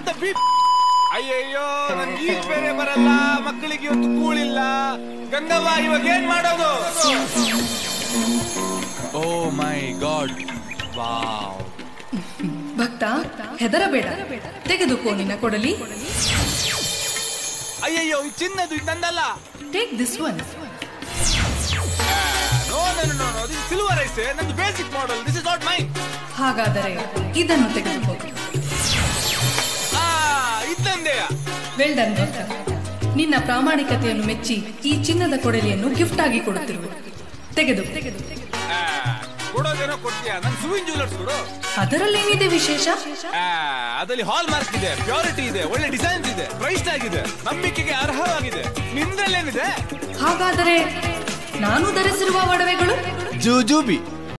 what the beep ಅಯ್ಯಯ್ಯೋ ನನ್ಗೆ ಈಗ ಬೇರೆ ಬರಲ್ಲ ಮಕ್ಕಳಿಗೆ ಇವತ್ತು ಕೂಳಿಲ್ಲ ಗಂಗವ್ವ ಇವಾಗ ಏನ್ ಮಾಡೋದು ಓ ಮೈ ಗಾಡ್ ವಾವ್ ಭಕ್ತ ಹೆದರಬೇಡ ತೆಗೆದುಕೋ ನಿನ್ನ ಕೊಡಲಿ ಅಯ್ಯಯ್ಯೋ ಇದು ಚಿನ್ನದು ಇದು ನಂದಲ್ಲ take this one no no no no this silver is ನಂದು basic model this is not mine ಹಾಗಾದರೆ ಇದನ್ನು ತೆಗೆದುಕೋ ಆ ಇದ್ದಂದೆಯ ವೆಲ್ ಡನ್ ಭಕ್ತ ನಿನ್ನ ಪ್ರಾಮಾಣಿಕತೆಯನ್ನು ಮೆಚ್ಚಿ ಈ ಚಿನ್ನದ ಕೊಡಲಿಯನ್ನು ಗಿಫ್ಟ್ ಆಗಿ ಕೊಡುತ್ತಿರುವೆ ತೆಗೆದು ಆ, ಕೊಡೋದೇನೋ ಕೊಡ್ತೀಯ ನನ್ ಸುವಿನ್ ಜ್ಯುವೆಲರ್ಸ್ ಕೊಡು ಅದರಲ್ಲೇನಿದೆ ವಿಶೇಷ ಆ, ಅದರಲ್ಲಿ ಹಾಲ್ ಮಾರ್ಕ್ ಇದೆ ಪ್ಯೂರಿಟಿ ಇದೆ ಒಳ್ಳೆ ಡಿಸೈನ್ಸ್ ಇದೆ ಪ್ರೈಸ್ ಟ್ಯಾಗ್ ಇದೆ ನಂಬಿಕೆಗೆ ಅರ್ಹವಾಗಿದೆ ನಿಂದ್ರಲ್ಲೇನಿದೆ ಹಾಗಾದರೆ ನಾನು ಧರಿಸಿರುವ ಒಡವೆಗಳು ಜೂಜೂಬಿ